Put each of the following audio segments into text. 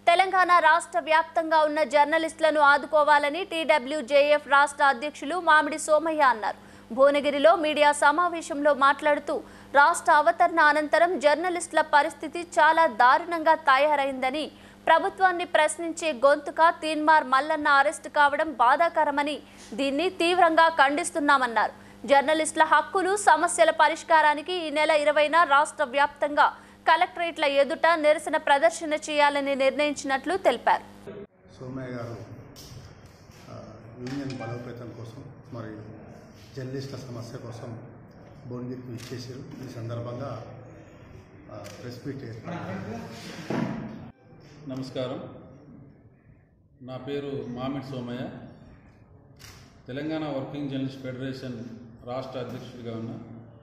తెలంగాణ రాష్ట్ర వ్యాప్తంగా ఉన్న జర్నలిస్టులను ఆదుకోవాలని టీడబ్ల్యూజేఎఫ్ రాష్ట్ర అధ్యక్షులు మామిడి సోమయ్య అన్నారు భువనగిరిలో మీడియా సమావేశంలో మాట్లాడుతూ రాష్ట్ర అవతరణ అనంతరం జర్నలిస్టుల పరిస్థితి చాలా దారుణంగా తయారైందని ప్రభుత్వాన్ని ప్రశ్నించే గొంతుక తీన్మార్ మల్లన్న అరెస్టు కావడం బాధాకరమని దీన్ని తీవ్రంగా ఖండిస్తున్నామన్నారు జర్నలిస్టుల హక్కులు సమస్యల పరిష్కారానికి ఈ నెల ఇరవైన రాష్ట్ర వ్యాప్తంగా కలెక్టరేట్ల ఎదుట నిరసన ప్రదర్శన చేయాలని నిర్ణయించినట్లు తెలిపారు సోమయ్య గారు ఆ, యూనియన్ బలోపేతం కోసం మరి జర్నలిస్టుల సమస్య కోసం భువనగిరికి ఇచ్చేసారు ఈ సందర్భంగా ఆ, ప్రెస్ మీట్ ఏర్పాటు నమస్కారం నా పేరు Mamidi Somayya Telangana working journalist federation రాష్ట్ర అధ్యక్షుడిగా ఉన్నా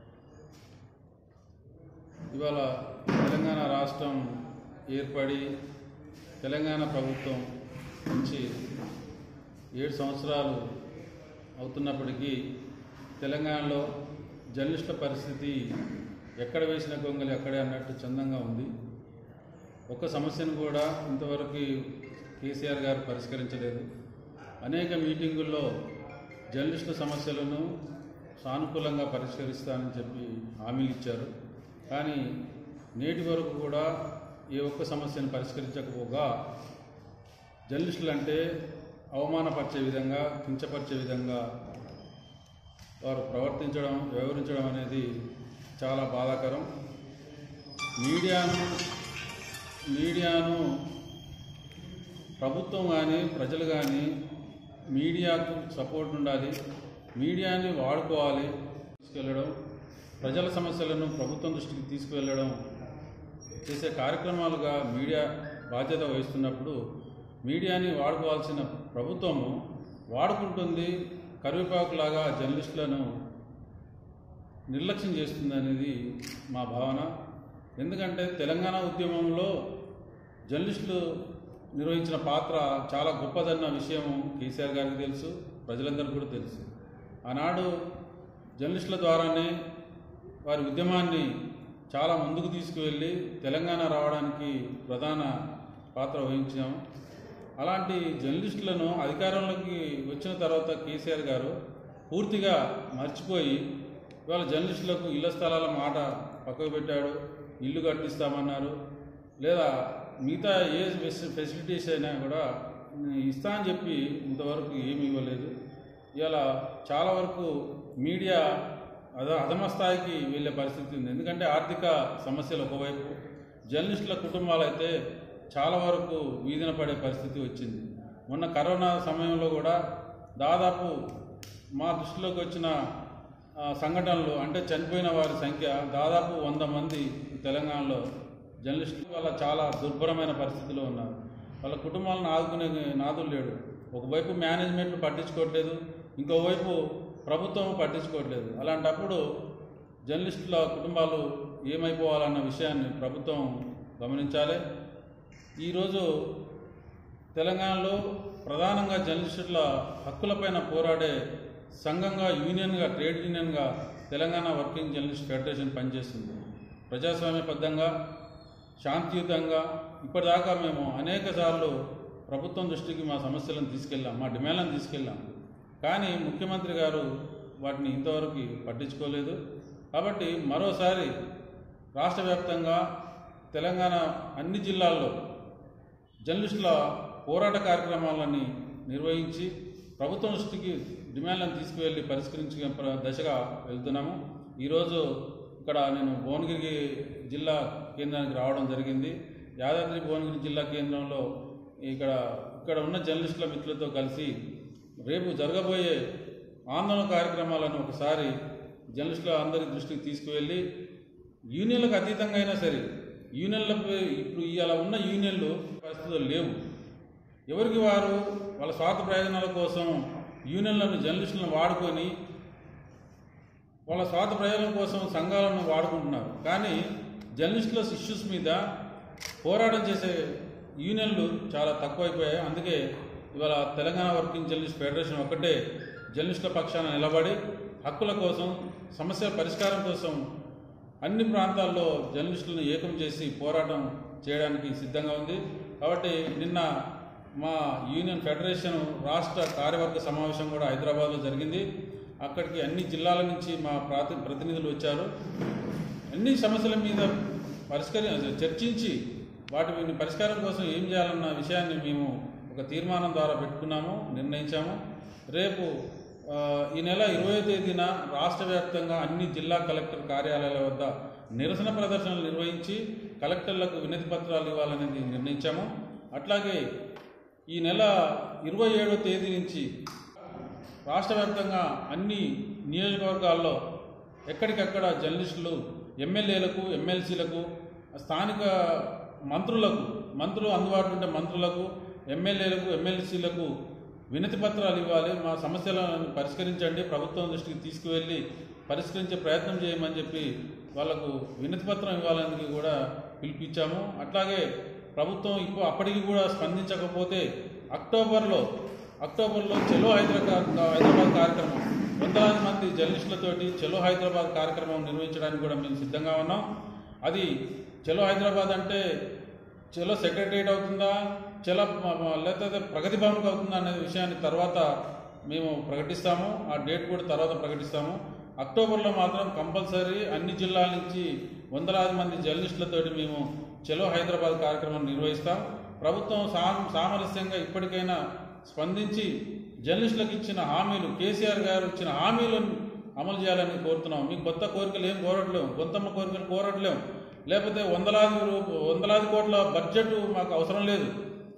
ఇవాళ తెలంగాణ రాష్ట్రం ఏర్పడి తెలంగాణ ప్రభుత్వం నుంచి ఏడు సంవత్సరాలు అవుతున్నప్పటికీ తెలంగాణలో జర్నలిస్టుల పరిస్థితి ఎక్కడ వేసిన గొంగలి అక్కడే అన్నట్టు చందంగా ఉంది ఒక్క సమస్యను కూడా ఇంతవరకు కేసీఆర్ గారు పరిష్కరించలేదు అనేక మీటింగుల్లో జర్నలిస్టుల సమస్యలను సానుకూలంగా పరిష్కరిస్తానని చెప్పి హామీలు ఇచ్చారు కానీ నేటి వరకు కూడా ఏ ఒక్క సమస్యను పరిష్కరించకపోగా జర్నలిస్టులు అంటే అవమానపరిచే విధంగా కించపరిచే విధంగా వారు ప్రవర్తించడం వ్యవహరించడం అనేది చాలా బాధాకరం మీడియాను మీడియాను ప్రభుత్వం కానీ ప్రజలు కానీ మీడియాకు సపోర్ట్ ఉండాలి మీడియాని వాడుకోవాలి తీసుకెళ్ళడం ప్రజల సమస్యలను ప్రభుత్వం దృష్టికి తీసుకువెళ్ళడం చేసే కార్యక్రమాలుగా మీడియా బాధ్యత వహిస్తున్నప్పుడు మీడియాని వాడుకోవాల్సిన ప్రభుత్వము వాడుకుంటుంది కరివేపాకులాగా జర్నలిస్టులను నిర్లక్ష్యం చేస్తుందనేది మా భావన ఎందుకంటే తెలంగాణ ఉద్యమంలో జర్నలిస్టులు నిర్వహించిన పాత్ర చాలా గొప్పదన్న విషయం కేసీఆర్ గారికి తెలుసు ప్రజలందరికీ కూడా తెలుసు ఆనాడు జర్నలిస్టుల ద్వారానే వారి ఉద్యమాన్ని చాలా ముందుకు తీసుకువెళ్ళి తెలంగాణ రావడానికి ప్రధాన పాత్ర వహించాం అలాంటి జర్నలిస్టులను అధికారంలోకి వచ్చిన తర్వాత కేసీఆర్ గారు పూర్తిగా మర్చిపోయి ఇవాళ జర్నలిస్టులకు ఇళ్ల స్థలాల మాట పక్కకు పెట్టాడు ఇల్లు కట్టిస్తామన్నారు లేదా మిగతా ఏ ఫెసి- ఫెసిలిటీస్ అయినా కూడా ఇస్తా అని చెప్పి ఇంతవరకు ఏమి ఇవ్వలేదు ఇవాళ చాలా వరకు మీడియా అద అధమ స్థాయికి వెళ్ళే పరిస్థితి ఉంది ఎందుకంటే ఆర్థిక సమస్యలు ఒకవైపు జర్నలిస్టుల కుటుంబాలు అయితే చాలా వరకు వీధిన పడే పరిస్థితి వచ్చింది మొన్న కరోనా సమయంలో కూడా దాదాపు మా దృష్టిలోకి వచ్చిన ఆ, సంఘటనలు అంటే చనిపోయిన వారి సంఖ్య దాదాపు వంద మంది తెలంగాణలో జర్నలిస్టులు వల్ల చాలా దుర్భరమైన పరిస్థితిలో ఉన్నారు వాళ్ళ కుటుంబాలను ఆదుకునే నాదులు లేడు ఒకవైపు మేనేజ్మెంట్ పట్టించుకోవట్లేదు ఇంకోవైపు ప్రభుత్వం పట్టించుకోవట్లేదు అలాంటప్పుడు జర్నలిస్టుల కుటుంబాలు ఏమైపోవాలన్న విషయాన్ని ప్రభుత్వం గమనించాలి ఈరోజు తెలంగాణలో ప్రధానంగా జర్నలిస్టుల హక్కులపైన పోరాడే సంఘంగా యూనియన్గా ట్రేడ్ యూనియన్గా తెలంగాణ వర్కింగ్ జర్నలిస్ట్ ఫెడరేషన్ పనిచేస్తుంది ప్రజాస్వామ్యబద్ధంగా శాంతియుతంగా ఇప్పటిదాకా మేము అనేక సార్లు ప్రభుత్వం దృష్టికి మా సమస్యలను తీసుకెళ్ళాం మా డిమాండ్లను తీసుకెళ్ళాం కానీ ముఖ్యమంత్రి గారు వాటిని ఇంతవరకు పట్టించుకోలేదు కాబట్టి మరోసారి రాష్ట్ర వ్యాప్తంగా తెలంగాణ అన్ని జిల్లాల్లో జర్నలిస్టుల పోరాట కార్యక్రమాలని నిర్వహించి ప్రభుత్వం దృష్టికి డిమాండ్లను తీసుకువెళ్ళి పరిష్కరించే ప్ర- దశగా వెళ్తున్నాము ఈరోజు ఇక్కడ నేను భువనగిరి జిల్లా కేంద్రానికి రావడం జరిగింది యాదాద్రి భువనగిరి జిల్లా కేంద్రంలో ఇక్కడ ఇక్కడ ఉన్న జర్నలిస్టుల మిత్రులతో కలిసి రేపు జరగబోయే ఆందోళన కార్యక్రమాలను ఒకసారి జర్నలిస్టుల అందరి దృష్టికి తీసుకువెళ్ళి యూనియన్లకు అతీతంగా అయినా సరే యూనియన్లకు ఇప్పుడు ఇవాళ ఉన్న యూనియన్లు పరిస్థితులు లేవు ఎవరికి వారు వాళ్ళ స్వార్థ ప్రయోజనాల కోసం యూనియన్లను జర్నలిస్టులను వాడుకొని వాళ్ళ స్వార్థ ప్రయోజనం కోసం సంఘాలను వాడుకుంటున్నారు కానీ జర్నలిస్టుల ఇష్యూస్ మీద పోరాటం చేసే యూనియన్లు చాలా తక్కువైపోయాయి అందుకే ఇవాళ తెలంగాణ వర్కింగ్ జర్నలిస్ట్ ఫెడరేషన్ ఒక్కటే జర్నలిస్టుల పక్షాన నిలబడి హక్కుల కోసం సమస్యల పరిష్కారం కోసం అన్ని ప్రాంతాల్లో జర్నలిస్టులను ఏకం చేసి పోరాటం చేయడానికి సిద్ధంగా ఉంది కాబట్టి నిన్న మా యూనియన్ ఫెడరేషన్ రాష్ట్ర కార్యవర్గ సమావేశం కూడా హైదరాబాద్లో జరిగింది అక్కడికి అన్ని జిల్లాల నుంచి మా ప్రాతి ప్రతినిధులు వచ్చారు అన్ని సమస్యల మీద పరిష్కరి చర్చించి వాటి మీద పరిష్కారం కోసం ఏం చేయాలన్న విషయాన్ని మేము ఒక తీర్మానం ద్వారా పెట్టుకున్నాము నిర్ణయించాము రేపు ఆ, ఈ నెల ఇరవై తేదీన రాష్ట్ర వ్యాప్తంగా అన్ని జిల్లా కలెక్టర్ కార్యాలయాల వద్ద నిరసన ప్రదర్శనలు నిర్వహించి కలెక్టర్లకు వినతి పత్రాలు ఇవ్వాలనేది నిర్ణయించాము అట్లాగే ఈ నెల ఇరవై ఏడో తేదీ నుంచి రాష్ట్ర వ్యాప్తంగా అన్ని నియోజకవర్గాల్లో ఎక్కడికక్కడ జర్నలిస్టులు ఎమ్మెల్యేలకు ఎమ్మెల్సీలకు స్థానిక మంత్రులకు మంత్రులు అందుబాటులో ఉండే మంత్రులకు ఎమ్మెల్యేలకు ఎమ్మెల్సీలకు వినతి పత్రాలు ఇవ్వాలి మా సమస్యలను పరిష్కరించండి ప్రభుత్వం దృష్టికి తీసుకువెళ్ళి పరిష్కరించే ప్రయత్నం చేయమని చెప్పి వాళ్ళకు వినతి పత్రం ఇవ్వాలని కూడా పిలిపించాము అట్లాగే ప్రభుత్వం ఇప్పుడు అప్పటికి కూడా స్పందించకపోతే అక్టోబర్లో అక్టోబర్లో చెలో హైదరాబాద్ హైదరాబాద్ కార్యక్రమం వందలాది మంది జర్నలిస్టులతోటి చెలో హైదరాబాద్ కార్యక్రమం నిర్వహించడానికి కూడా మేము సిద్ధంగా ఉన్నాం అది చెలో హైదరాబాద్ అంటే చెలో సెక్రటరియట్ అవుతుందా చెలో మ- మ- లేకపోతే ప్రగతి భవన్కి అవుతుందా అనే విషయాన్ని తర్వాత మేము ప్రకటిస్తాము ఆ డేట్ కూడా తర్వాత ప్రకటిస్తాము అక్టోబర్లో మాత్రం కంపల్సరీ అన్ని జిల్లాల నుంచి వందలాది మంది జర్నలిస్టులతోటి మేము చెలో హైదరాబాద్ కార్యక్రమం నిర్వహిస్తాం ప్రభుత్వం సా సామరస్యంగా ఇప్పటికైనా స్పందించి జర్నలిస్టులకు ఇచ్చిన హామీలు కేసీఆర్ గారు ఇచ్చిన హామీలను అమలు చేయాలని కోరుతున్నాం మీకు కొత్త కోరికలు ఏం కోరట్లేము కొంతమ్మ కోరికలు కోరట్లేము లేకపోతే వందలాది రూ- వందలాది కోట్ల బడ్జెట్ మాకు అవసరం లేదు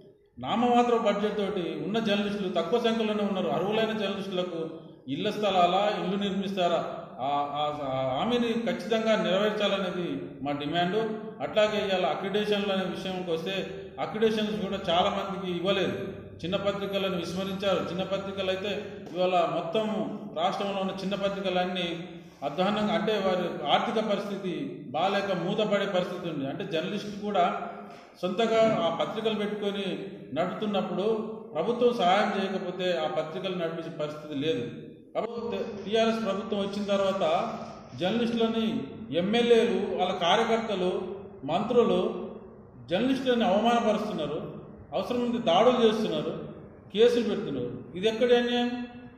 నామమాత్ర బడ్జెట్ తోటి ఉన్న జర్నలిస్టులు తక్కువ సంఖ్యలోనే ఉన్నారు అర్హులైన జర్నలిస్టులకు ఇళ్ల స్థలాలా ఇల్లు నిర్మిస్తారా ఆ- ఆ- ఆ హామీని ఖచ్చితంగా నెరవేర్చాలనేది మా డిమాండ్ అట్లాగే ఇవాళ అక్రిడేషన్లు అనే విషయంకి వస్తే అక్రిడేషన్స్ కూడా చాలా మందికి ఇవ్వలేదు చిన్న పత్రికలను విస్మరించారు చిన్న పత్రికలు అయితే ఇవాళ మొత్తం రాష్ట్రంలో ఉన్న చిన్న పత్రికలన్నీ అధ్వానంగా అంటే వారి ఆర్థిక పరిస్థితి బాలేక మూతపడే పరిస్థితి ఉంది అంటే జర్నలిస్ట్ కూడా సొంతగా ఆ పత్రికలు పెట్టుకొని నడుపుతున్నప్పుడు ప్రభుత్వం సహాయం చేయకపోతే ఆ పత్రికలు నడిపించే పరిస్థితి లేదు కాబట్టి టీఆర్ఎస్ ప్రభుత్వం వచ్చిన తర్వాత జర్నలిస్టులని ఎమ్మెల్యేలు వాళ్ళ కార్యకర్తలు మంత్రులు జర్నలిస్టులని అవమానపరుస్తున్నారు అవసరం ఉంది దాడులు చేస్తున్నారు కేసులు పెడుతున్నారు ఇది ఎక్కడి అన్యాయం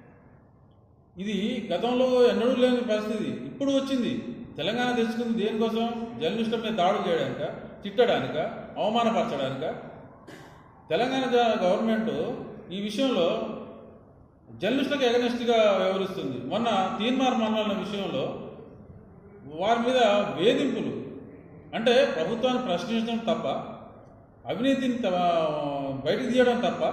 ఇది గతంలో ఎన్నడూ లేని పరిస్థితి ఇప్పుడు వచ్చింది తెలంగాణ తెచ్చుకుంది దేనికోసం జర్నలిస్టుల మీద దాడులు చేయడానిక తిట్టడానిక అవమానపరచడానిక తెలంగాణ గ- గవర్నమెంట్ ఈ విషయంలో జర్నలిస్టులకు ఎగనెస్ట్గా వ్యవహరిస్తుంది మొన్న తీన్మార్ మండలం విషయంలో వారి మీద వేధింపులు అంటే ప్రభుత్వాన్ని ప్రశ్నించడం తప్ప అవినీతిని త- బయటికి తీయడం తప్ప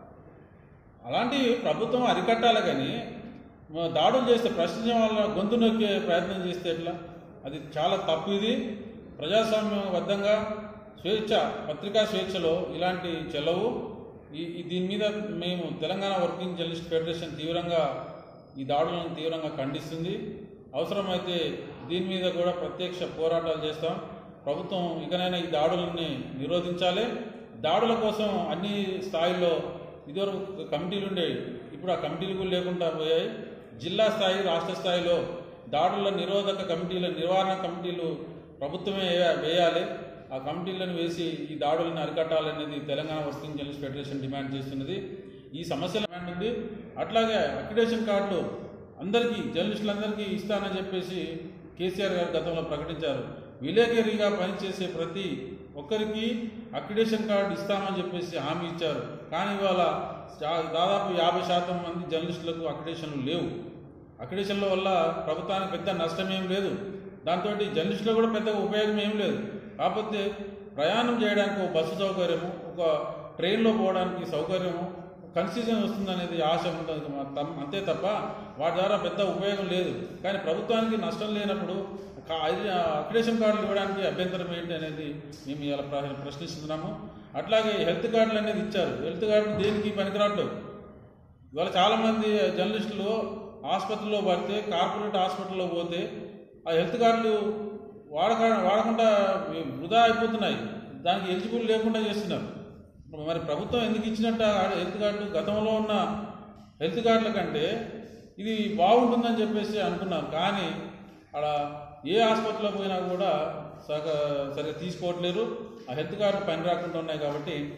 అలాంటి ప్రభుత్వం అరికట్టాలి కానీ మ- దాడులు చేస్తే ప్రశ్నించడం వల్ల గొంతు నొక్కే ప్రయత్నం చేస్తే ఎట్లా అది చాలా తప్పు ఇది ప్రజాస్వామ్యబద్ధంగా స్వేచ్ఛ పత్రికా స్వేచ్ఛలో ఇలాంటి చెలవు ఈ ఈ దీని మీద మేము తెలంగాణ వర్కింగ్ జర్నలిస్ట్ ఫెడరేషన్ తీవ్రంగా ఈ దాడులను తీవ్రంగా ఖండిస్తుంది అవసరమైతే దీని మీద కూడా ప్రత్యక్ష పోరాటాలు చేస్తాం ప్రభుత్వం ఇకనైనా ఈ దాడులని నిరోధించాలి దాడుల కోసం అన్ని స్థాయిల్లో ఇదివరకు కమిటీలు ఉండేవి ఇప్పుడు ఆ కమిటీలు కూడా లేకుండా పోయాయి జిల్లా స్థాయి రాష్ట్ర స్థాయిలో దాడుల నిరోధక కమిటీల నిర్వహణ కమిటీలు ప్రభుత్వమే వేయ- వేయాలి ఆ కమిటీలను వేసి ఈ దాడులను అరికట్టాలనేది Telangana working journalist federation demand చేస్తున్నది ఈ సమస్యల డిమాండ్ ఉంది అట్లాగే అక్రిడేషన్ కార్డులు అందరికీ జర్నలిస్టులందరికీ ఇస్తానని చెప్పేసి కేసీఆర్ గారు గతంలో ప్రకటించారు విలేకరిగా పనిచేసే ప్రతి ఒక్కరికి అక్రిడేషన్ కార్డు ఇస్తామని చెప్పేసి హామీ ఇచ్చారు కానీ ఇవాళ చా- దాదాపు యాభై శాతం మంది జర్నలిస్టులకు అక్రిడేషన్లు లేవు అక్రిడేషన్ల వల్ల ప్రభుత్వానికి పెద్ద నష్టం ఏం లేదు దాంతో జర్నలిస్టులకు కూడా పెద్దగా ఉపయోగం ఏం లేదు కాకపోతే ప్రయాణం చేయడానికి ఒక బస్సు సౌకర్యము ఒక ట్రైన్లో పోవడానికి సౌకర్యము కన్సీజన్ వస్తుందనేది ఆశ ఉంటుంది మా తమ్- అంతే తప్ప వాటి ద్వారా పెద్ద ఉపయోగం లేదు కానీ ప్రభుత్వానికి నష్టం లేనప్పుడు కా- ఇది, ఆ, అక్రిడేషన్ కార్డులు ఇవ్వడానికి అభ్యంతరం ఏంటి అనేది మేము ఇలా ప్ర- ప్రశ్నిస్తున్నాము అట్లాగే హెల్త్ కార్డులు అనేది ఇచ్చారు హెల్త్ కార్డులు దేనికి పనికిరావట్లేదు ఇవాళ చాలామంది జర్నలిస్టులు ఆసుపత్రిలో పడితే కార్పొరేట్ హాస్పిటల్లో పోతే ఆ హెల్త్ కార్డులు వాడక వాడకుండా వృధా అయిపోతున్నాయి దానికి ఎలిజిబుల్ లేకుండా చేస్తున్నారు మరి ప్రభుత్వం ఎందుకు ఇచ్చినట్టు ఆ హెల్త్ కార్డు గతంలో ఉన్న హెల్త్ కార్డుల కంటే ఇది బాగుంటుందని చెప్పేసి అనుకున్నాం కానీ అక్కడ ఏ ఆసుపత్రిలో పోయినా కూడా సగ సరిగ్గా తీసుకోవట్లేరు ఆ హెల్త్ కార్డు పని రాకుండా ఉన్నాయి కాబట్టి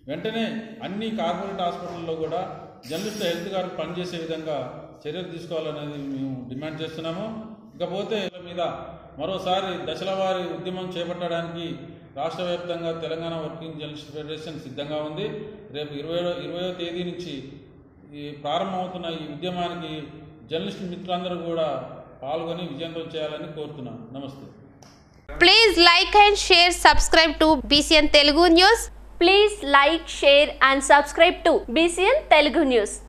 వెంటనే అన్ని కార్పొరేట్ హాస్పిటల్లో కూడా జర్నలిస్ట్ హెల్త్ గారు పనిచేసే విధంగా చర్యలు తీసుకోవాలనేది మేము డిమాండ్ చేస్తున్నాము ఇకపోతే వీళ్ళ మీద మరోసారి దశల వారి ఉద్యమం చేపట్టడానికి రాష్ట్ర వ్యాప్తంగా తెలంగాణ వర్కింగ్ జర్నలిస్ట్ ఫెడరేషన్ సిద్ధంగా ఉంది రేపు ఇరవై ఇరవయో తేదీ నుంచి ఈ ప్రారంభమవుతున్న ఈ ఉద్యమానికి జర్నలిస్ట్ మిత్రులందరూ కూడా పాల్గొని విజయవంతం చేయాలని కోరుతున్నాను నమస్తే Please like and share, subscribe to BCN Telugu News. Please like share and subscribe to B C N Telugu news